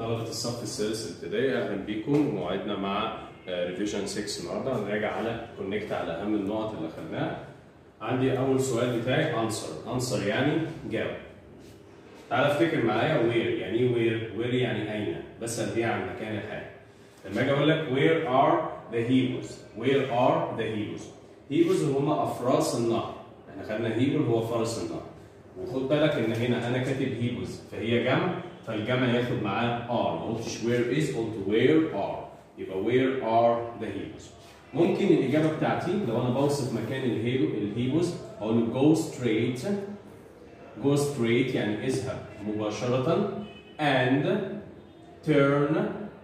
طلبة الصف السادس الابتدائي أهلا بيكم موعدنا مع ريفيجن 6 النهارده هنراجع على كونكت على أهم النقط اللي أخدناها. عندي أول سؤال بتاعي أنسر، أنسر يعني جاوب. تعالى افتكر معايا وير يعني ايه وير؟ وير يعني أين؟ بسأل بيها عن مكان الحاجة. لما أجي أقول لك where are the heroes؟ where are the heroes؟ heroes هم أفراس النهر. احنا خدنا هيرو هو فرس النهر. وخد بالك ان هنا انا كاتب هيبوز فهي جمع فالجمع ياخد معاه ار ما قلتش where is قلت where are يبقى where are the heroes ممكن الاجابه بتاعتي لو انا بوصف مكان الهيرو الهيبوز اقول له go straight go straight يعني اذهب مباشره and turn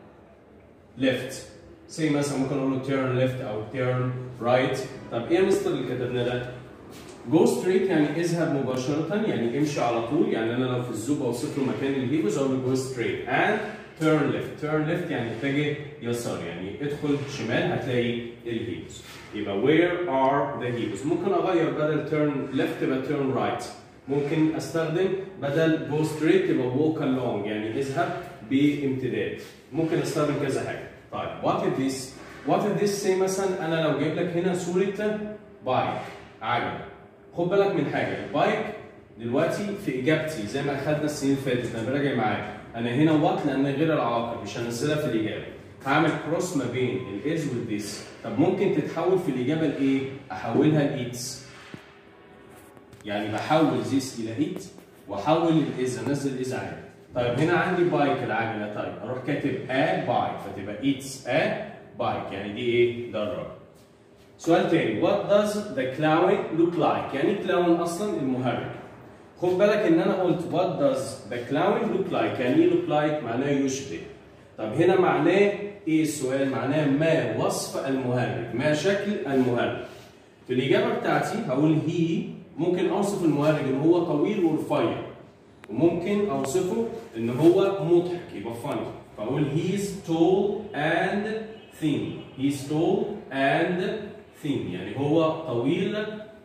left زي مثلا ممكن اقول له turn left او turn right طب ايه يا مستر اللي كتبنا ده؟ جو ستريت يعني اذهب مباشرة يعني امشي على طول يعني انا لو في الزو بوصف له مكان الهيبوز اقول له جو ستريت and turn left turn left يعني اتجه يسار يعني ادخل شمال هتلاقي الهيبوز يبقى where are the heroes ممكن اغير بدل turn left تبقى turn right ممكن استخدم بدل go straight تبقى walk along يعني اذهب بامتداد ممكن استخدم كذا حاجة طيب what is this what is this say مثلا انا لو جايب لك هنا صورة بايك عجلة خد بالك من حاجه البايك دلوقتي في اجابتي زي ما اخدنا السنين اللي فاتت انا براجع معاك انا هنا وات لان غير العواقب مش هنزلها في الاجابه هعمل كروس ما بين الاز والذيس طب ممكن تتحول في الاجابه لايه؟ احولها لايتس يعني بحول ذيس الى ايت واحول الاز انزل الاز عادي طيب هنا عندي بايك العجله طيب اروح كاتب ا بايك فتبقى ايتس ا بايك يعني دي ايه؟ دراجه سؤال تاني what does the clown look like يعني كلاون اصلا المهرج خد بالك ان انا قلت what does the clown look like يعني ايه look like معناه يشبه طب هنا معناه ايه السؤال معناه ما وصف المهرج ما شكل المهرج في الاجابه بتاعتي هقول هي ممكن اوصف المهرج ان هو طويل ورفيع وممكن اوصفه ان هو مضحك يبقى funny فاقول he's tall and thin he's tall and thin يعني هو طويل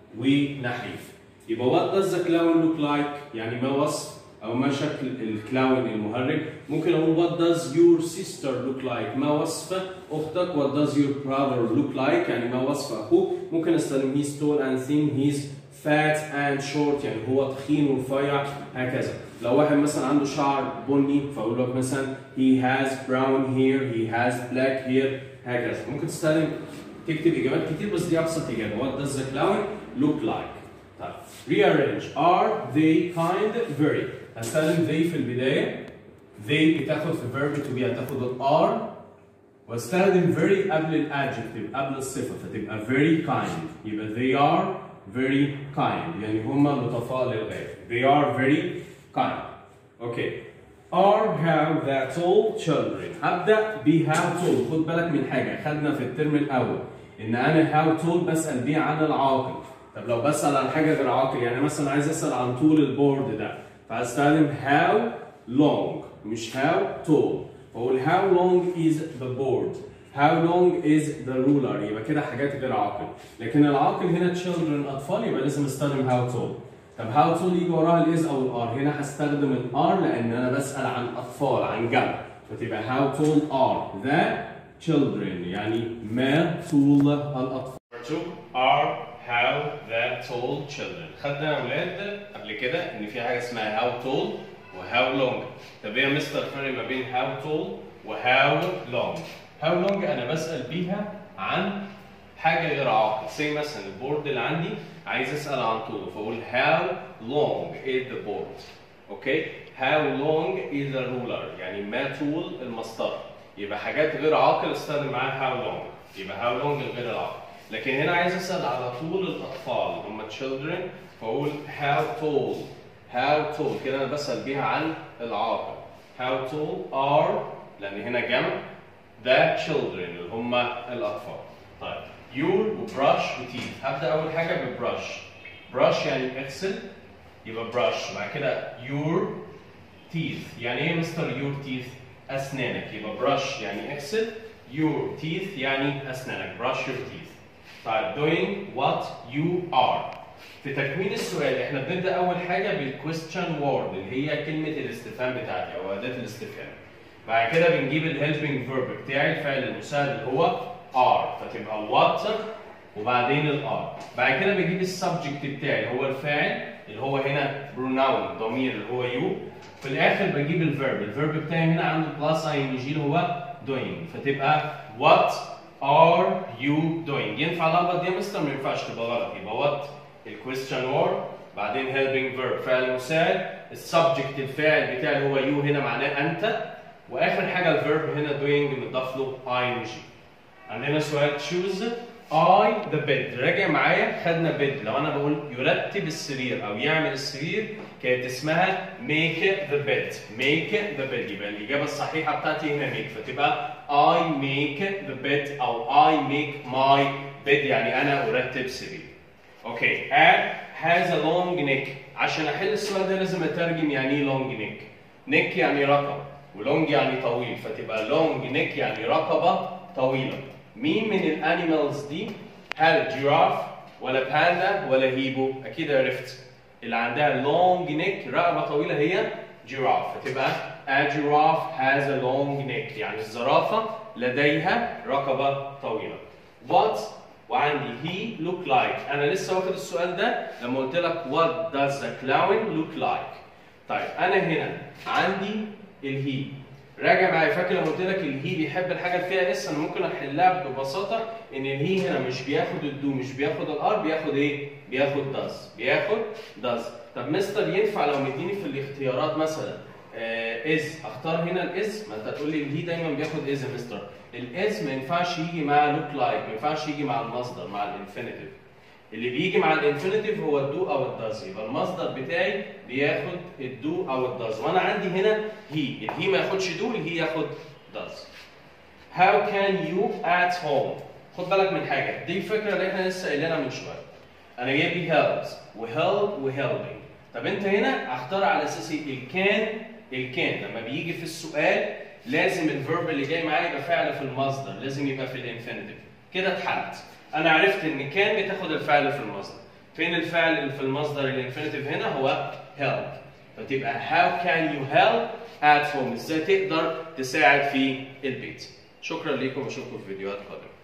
ونحيف يبقى what does the clown look like يعني ما وصف او ما شكل الكلاون المهرج ممكن اقول what does your sister look like ما وصف اختك what does your brother look like يعني ما وصف اخوك ممكن استخدم he's tall and thin he's fat and short يعني هو تخين ورفيع هكذا لو واحد مثلا عنده شعر بني فاقول لك مثلا he has brown hair he has black hair هكذا ممكن تستخدم تكتب اجابات كتير بس دي ابسط اجابه what does the clown look like طيب rearrange are they kind very هستخدم they في البدايه they بتاخد في verb to be هتاخد ال are واستخدم very قبل الادجective قبل الصفه فتبقى very kind يبقى they are very kind يعني هم لطفاء للغايه they are very kind اوكي are how that all children هبدا ب how tall خد بالك من حاجه خدنا في الترم الاول ان انا how tall بسال بيه عن العاقل طب لو بسال عن حاجه غير عاقل يعني مثلا عايز اسال عن طول البورد ده فهستخدم how long مش how tall فاقول how long is the board how long is the ruler يبقى كده حاجات غير عاقل لكن العاقل هنا children اطفال يبقى لازم استخدم how tall طب how tall يجي وراها الاز او الار هنا هستخدم الار لان انا بسال عن اطفال عن جمع فتبقى how tall are the children يعني ما طول الاطفال are how the tall children خدنا يا اولاد قبل كده ان في حاجه اسمها how tall و how long طب ايه يا مستر الفرق ما بين how tall و how long how long انا بسال بيها عن حاجه غير عاقل زي مثلا البورد اللي عندي عايز اسال عن طوله فاقول how long is the board اوكي how long is the ruler يعني ما طول المسطره يبقى حاجات غير عاقل استخدم معاها how long يبقى how long الغير العاقل لكن هنا عايز اسال على طول الاطفال هم children فاقول how tall how tall كده انا بسال بيها عن العاقل how tall are لان هنا جمع the children اللي هم الاطفال طيب يور وبراش وتيث هبدا اول حاجه ببراش براش يعني اغسل يبقى براش بعد كده يور تيث يعني ايه مستر يور تيث اسنانك يبقى براش يعني اغسل يور تيث يعني اسنانك براش يور تيث طيب doing what you are في تكوين السؤال احنا بنبدا اول حاجه بالكويستشن وورد اللي هي كلمه الاستفهام بتاعتي او اداه الاستفهام بعد كده بنجيب الهيلبنج فيرب بتاعي الفعل المساعد اللي هو ار فتبقى وات وبعدين الار بعد كده بجيب السبجكت بتاعي اللي هو الفاعل اللي هو هنا بروناون ضمير اللي هو يو في الاخر بجيب الفيرب الفيرب بتاعي هنا عنده بلس اي ان جي اللي هو doing فتبقى what are you doing ينفع الابيض دي يا مستر ما ينفعش تبقى غلط يبقى what الكويستشن اور بعدين helping verb فعل مساعد السبجكت الفاعل بتاعي اللي هو يو هنا معناه انت واخر حاجه الفيرب هنا doing مضاف له اي ان جي عندنا سؤال choose I the bed راجع معايا خدنا bed لو انا بقول يرتب السرير او يعمل السرير كانت اسمها make the bed make the bed يبقى الاجابه الصحيحه بتاعتي هنا make فتبقى I make the bed او I make my bed يعني انا ارتب سرير اوكي a has a long neck عشان احل السؤال ده لازم اترجم يعني ايه long neck neck يعني رقبه ولونج يعني طويل فتبقى long neck يعني رقبه طويله مين من الانيمالز دي هل جيراف ولا باندا ولا هيبو اكيد عرفت اللي عندها long neck رقبه طويله هي جيراف فتبقى a giraffe has a long neck يعني الزرافه لديها رقبه طويله what وعندي he look like انا لسه واخد السؤال ده لما قلت لك what does a clown look like طيب انا هنا عندي الهي راجع معايا فاكر لما قلت لك الهي بيحب الحاجه اللي فيها اس انا ممكن احلها ببساطه ان الهي هنا مش بياخد الدو مش بياخد الار بياخد ايه؟ بياخد داز بياخد داز طب مستر ينفع لو مديني في الاختيارات مثلا آه از اختار هنا الاز ما انت هتقول لي الهي دايما بياخد از يا مستر الاز ما ينفعش يجي مع لوك لايك ما ينفعش يجي مع المصدر مع الانفينيتيف اللي بيجي مع الانفينيتيف هو الدو او الداز يبقى المصدر بتاعي بياخد الدو او الداز وانا عندي هنا هي الهي ما ياخدش دو الهي ياخد داز How can you at home خد بالك من حاجه دي الفكره اللي احنا لسه قايلينها من شويه انا جايب لي helps وhelp وhelping طب انت هنا اختار على اساس الكان الكان لما بيجي في السؤال لازم الفيرب اللي جاي معايا يبقى فعل في المصدر لازم يبقى في الانفينيتيف كده اتحلت انا عرفت ان كان بتاخد الفعل في المصدر فين الفعل اللي في المصدر الانفينيتيف هنا هو help فتبقى how can you help at home ازاي تقدر تساعد في البيت شكرا لكم واشوفكم في فيديوهات قادمه